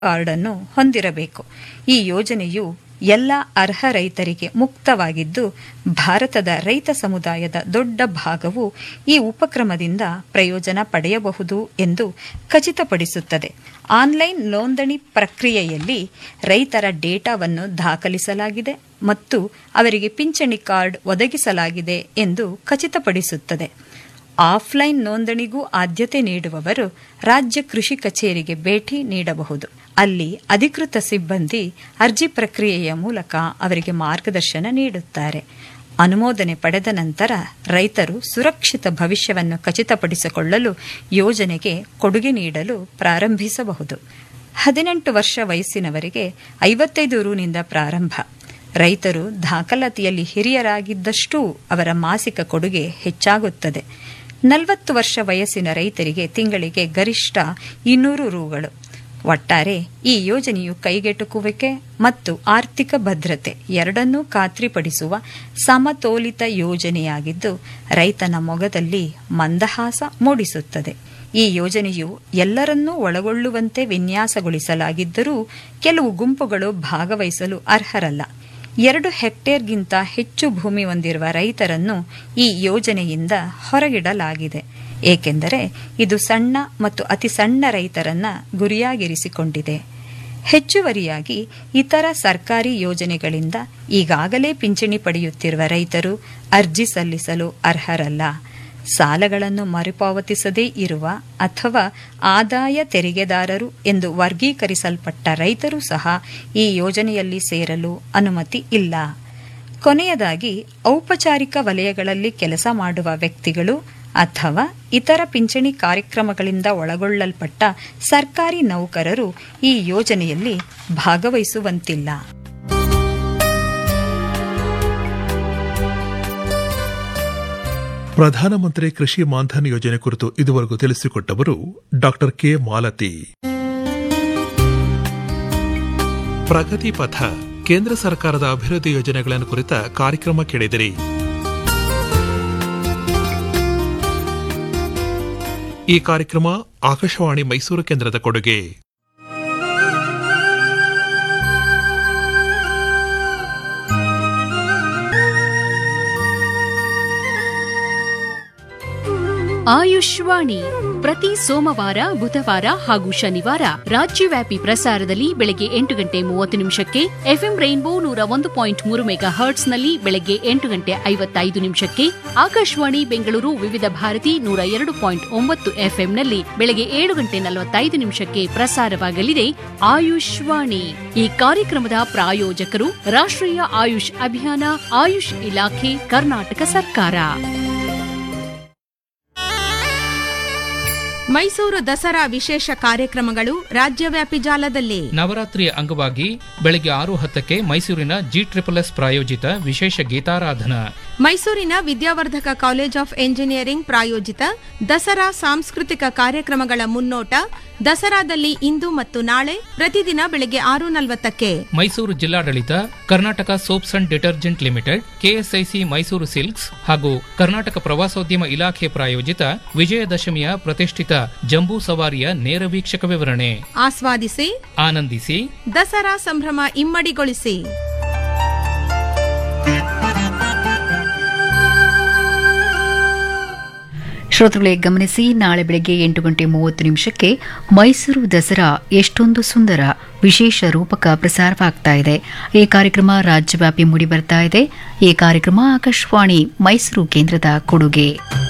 ಕಾರ್ಡನ್ನು ಹೊಂದಿರಬೇಕು ಈ ಯೋಜನೆಯು ಎಲ್ಲ ಅರ್ಹ ರೈತರಿಗೆ ಮುಕ್ತವಾಗಿದ್ದು ಭಾರತದ ರೈತ ಸಮುದಾಯದ ದೊಡ್ಡ ಭಾಗವು ಈ ಉಪಕ್ರಮದಿಂದ ಪ್ರಯೋಜನ ಪಡೆಯಬಹುದು ಎಂದು ಖಚಿತಪಡಿಸುತ್ತದೆ ಆನ್ಲೈನ್ ನೋಂದಣಿ ಪ್ರಕ್ರಿಯೆಯಲ್ಲಿ ರೈತರ ಡೇಟಾವನ್ನು ದಾಖಲಿಸಲಾಗಿದೆ ಮತ್ತು ಅವರಿಗೆ ಪಿಂಚಣಿ ಕಾರ್ಡ್ ಒದಗಿಸಲಾಗಿದೆ ಎಂದು ಖಚಿತಪಡಿಸುತ್ತದೆ ಆಫ್ಲೈನ್ ನೋಂದಣಿಗೂ ಆದ್ಯತೆ ನೀಡುವವರು ರಾಜ್ಯ ಕೃಷಿ ಕಚೇರಿಗೆ ಭೇಟಿ ನೀಡಬಹುದು ಅಲ್ಲಿ ಅಧಿಕೃತ ಸಿಬ್ಬಂದಿ ಅರ್ಜಿ ಪ್ರಕ್ರಿಯೆಯ ಮೂಲಕ ಅವರಿಗೆ ಮಾರ್ಗದರ್ಶನ ನೀಡುತ್ತಾರೆ ಅನುಮೋದನೆ ಪಡೆದ ನಂತರ ರೈತರು ಸುರಕ್ಷಿತ ಭವಿಷ್ಯವನ್ನು ಖಚಿತಪಡಿಸಿಕೊಳ್ಳಲು ಯೋಜನೆಗೆ ಕೊಡುಗೆ ನೀಡಲು ಪ್ರಾರಂಭಿಸಬಹುದು ಹದಿನೆಂಟು ವರ್ಷ ವಯಸ್ಸಿನವರಿಗೆ ಐವತ್ತೈದು ರುನಿಂದ ಪ್ರಾರಂಭ ರೈತರು ದಾಖಲಾತಿಯಲ್ಲಿ ಹಿರಿಯರಾಗಿದ್ದಷ್ಟೂ ಅವರ ಮಾಸಿಕ ಕೊಡುಗೆ ಹೆಚ್ಚಾಗುತ್ತದೆ ನಲವತ್ತು ವರ್ಷ ವಯಸ್ಸಿನ ರೈತರಿಗೆ ತಿಂಗಳಿಗೆ ಗರಿಷ್ಠ ಇನ್ನೂರು ರುಗಳು ಒಟ್ಟಾರೆ ಈ ಯೋಜನೆಯು ಕೈಗೆಟುಕುವಿಕೆ ಮತ್ತು ಆರ್ಥಿಕ ಭದ್ರತೆ ಎರಡನ್ನೂ ಖಾತ್ರಿಪಡಿಸುವ ಸಮತೋಲಿತ ಯೋಜನೆಯಾಗಿದ್ದು ರೈತನ ಮೊಗದಲ್ಲಿ ಮಂದಹಾಸ ಮೂಡಿಸುತ್ತದೆ ಈ ಯೋಜನೆಯು ಎಲ್ಲರನ್ನೂ ಒಳಗೊಳ್ಳುವಂತೆ ವಿನ್ಯಾಸಗೊಳಿಸಲಾಗಿದ್ದರೂ ಕೆಲವು ಗುಂಪುಗಳು ಭಾಗವಹಿಸಲು ಅರ್ಹರಲ್ಲ ಎರಡು ಹೆಕ್ಟೇರ್ಗಿಂತ ಹೆಚ್ಚು ಭೂಮಿ ಹೊಂದಿರುವ ರೈತರನ್ನು ಈ ಯೋಜನೆಯಿಂದ ಹೊರಗಿಡಲಾಗಿದೆ ಏಕೆಂದರೆ ಇದು ಸಣ್ಣ ಮತ್ತು ಅತಿ ಸಣ್ಣ ರೈತರನ್ನ ಗುರಿಯಾಗಿರಿಸಿಕೊಂಡಿದೆ ಹೆಚ್ಚುವರಿಯಾಗಿ ಇತರ ಸರ್ಕಾರಿ ಯೋಜನೆಗಳಿಂದ ಈಗಾಗಲೇ ಪಿಂಚಣಿ ಪಡೆಯುತ್ತಿರುವ ರೈತರು ಅರ್ಜಿ ಸಲ್ಲಿಸಲು ಅರ್ಹರಲ್ಲ ಸಾಲಗಳನ್ನು ಮರುಪಾವತಿಸದೇ ಇರುವ ಅಥವಾ ಆದಾಯ ತೆರಿಗೆದಾರರು ಎಂದು ವರ್ಗೀಕರಿಸಲ್ಪಟ್ಟ ರೈತರು ಸಹ ಈ ಯೋಜನೆಯಲ್ಲಿ ಸೇರಲು ಅನುಮತಿ ಇಲ್ಲ ಕೊನೆಯದಾಗಿ ಔಪಚಾರಿಕ ವಲಯಗಳಲ್ಲಿ ಕೆಲಸ ಮಾಡುವ ವ್ಯಕ್ತಿಗಳು ಅಥವಾ ಇತರ ಪಿಂಚಣಿ ಕಾರ್ಯಕ್ರಮಗಳಿಂದ ಒಳಗೊಳ್ಳಲ್ಪಟ್ಟ ಸರ್ಕಾರಿ ನೌಕರರು ಈ ಯೋಜನೆಯಲ್ಲಿ ಭಾಗವಹಿಸುವಂತಿಲ್ಲ ಪ್ರಧಾನಮಂತ್ರಿ ಕೃಷಿ ಮಾನ್ಧನ್ ಯೋಜನೆ ಕುರಿತು ಇದುವರೆಗೂ ತಿಳಿಸಿಕೊಟ್ಟವರು ಡಾಕ್ಟರ್ ಕೆ ಮಾಲತಿ ಪ್ರಗತಿ ಪಥ ಕೇಂದ್ರ ಸರ್ಕಾರದ ಅಭಿವೃದ್ಧಿ ಯೋಜನೆಗಳನ್ನು ಕುರಿತ ಕಾರ್ಯಕ್ರಮ ಕೇಳಿದಿರಿ ಈ ಕಾರ್ಯಕ್ರಮ ಆಕಾಶವಾಣಿ ಮೈಸೂರು ಕೇಂದ್ರದ ಕೊಡುಗೆ ಆಯುಷ್ವಾಣಿ ಪ್ರತಿ ಸೋಮವಾರ ಬುಧವಾರ ಹಾಗೂ ಶನಿವಾರ ರಾಜ್ಯವ್ಯಾಪಿ ಪ್ರಸಾರದಲ್ಲಿ ಬೆಳಗ್ಗೆ ಎಂಟು ಗಂಟೆ ಮೂವತ್ತು ನಿಮಿಷಕ್ಕೆ ಎಫ್ಎಂ ರೈನ್ಬೋ ನೂರ ಒಂದು ಪಾಯಿಂಟ್ ಮೂರು ಮೆಗಾ ಹರ್ಟ್ಸ್ನಲ್ಲಿ ಬೆಳಗ್ಗೆ ಎಂಟು ಗಂಟೆ ಐವತ್ತೈದು ನಿಮಿಷಕ್ಕೆ ಆಕಾಶವಾಣಿ ಬೆಂಗಳೂರು ವಿವಿಧ ಭಾರತಿ ನೂರ ಎರಡು ಪಾಯಿಂಟ್ ಒಂಬತ್ತು ಎಫ್ಎಂನಲ್ಲಿ ಬೆಳಗ್ಗೆ ಏಳು ಗಂಟೆ ನಲವತ್ತೈದು ನಿಮಿಷಕ್ಕೆ ಪ್ರಸಾರವಾಗಲಿದೆ ಆಯುಷ್ವಾಣಿ ಈ ಕಾರ್ಯಕ್ರಮದ ಪ್ರಾಯೋಜಕರು ರಾಷ್ಟ್ರೀಯ ಆಯುಷ್ ಅಭಿಯಾನ ಆಯುಷ್ ಇಲಾಖೆ ಕರ್ನಾಟಕ ಸರ್ಕಾರ ಮೈಸೂರು ದಸರಾ ವಿಶೇಷ ಕಾರ್ಯಕ್ರಮಗಳು ರಾಜ್ಯವ್ಯಾಪಿ ಜಾಲದಲ್ಲಿ ನವರಾತ್ರಿಯ ಅಂಗವಾಗಿ ಬೆಳಗ್ಗೆ ಆರು ಹತ್ತಕ್ಕೆ ಮೈಸೂರಿನ ಜಿ ಟ್ರಿಪಲ್ ಎಸ್ ಪ್ರಾಯೋಜಿತ ವಿಶೇಷ ಗೀತಾರಾಧನಾ ಮೈಸೂರಿನ ವಿದ್ಯಾವರ್ಧಕ ಕಾಲೇಜ್ ಆಫ್ ಎಂಜಿನಿಯರಿಂಗ್ ಪ್ರಾಯೋಜಿತ ದಸರಾ ಸಾಂಸ್ಕೃತಿಕ ಕಾರ್ಯಕ್ರಮಗಳ ಮುನ್ನೋಟ ದಸರಾದಲ್ಲಿ ಇಂದು ಮತ್ತು ನಾಳೆ ಪ್ರತಿದಿನ ಬೆಳಗ್ಗೆ ಆರು ನಲವತ್ತಕ್ಕೆ ಮೈಸೂರು ಜಿಲ್ಲಾಡಳಿತ Karnataka soaps and detergent limited KSIC Mysuru silks ಹಾಗೂ ಕರ್ನಾಟಕ ಪ್ರವಾಸೋದ್ಯಮ ಇಲಾಖೆ ಪ್ರಾಯೋಜಿತ ವಿಜಯದಶಮಿಯ ಪ್ರತಿಷ್ಠಿತ ಜಂಬೂ ಸವಾರಿಯ ನೇರ ವೀಕ್ಷಕ ವಿವರಣೆ ಆಸ್ವಾದಿಸಿ ಆನಂದಿಸಿ ದಸರಾ ಸಂಭ್ರಮ ಇಮ್ಮಡಿಗೊಳಿಸಿ ಶ್ರೋತೃಗಳೇ ಗಮನಿಸಿ ನಾಳೆ ಬೆಳಗ್ಗೆ ಎಂಟು ಗಂಟೆ ಮೂವತ್ತು ನಿಮಿಷಕ್ಕೆ ಮೈಸೂರು ದಸರಾ ಎಷ್ಟೊಂದು ಸುಂದರ ವಿಶೇಷ ರೂಪಕ ಪ್ರಸಾರವಾಗ್ತಾ ಇದೆ ಈ ಕಾರ್ಯಕ್ರಮ ರಾಜ್ಯವ್ಯಾಪಿ ಮೂಡಿ ಬರ್ತಾ ಇದೆ ಈ ಕಾರ್ಯಕ್ರಮ ಆಕಾಶವಾಣಿ ಮೈಸೂರು ಕೇಂದ್ರದ ಕೊಡುಗೆ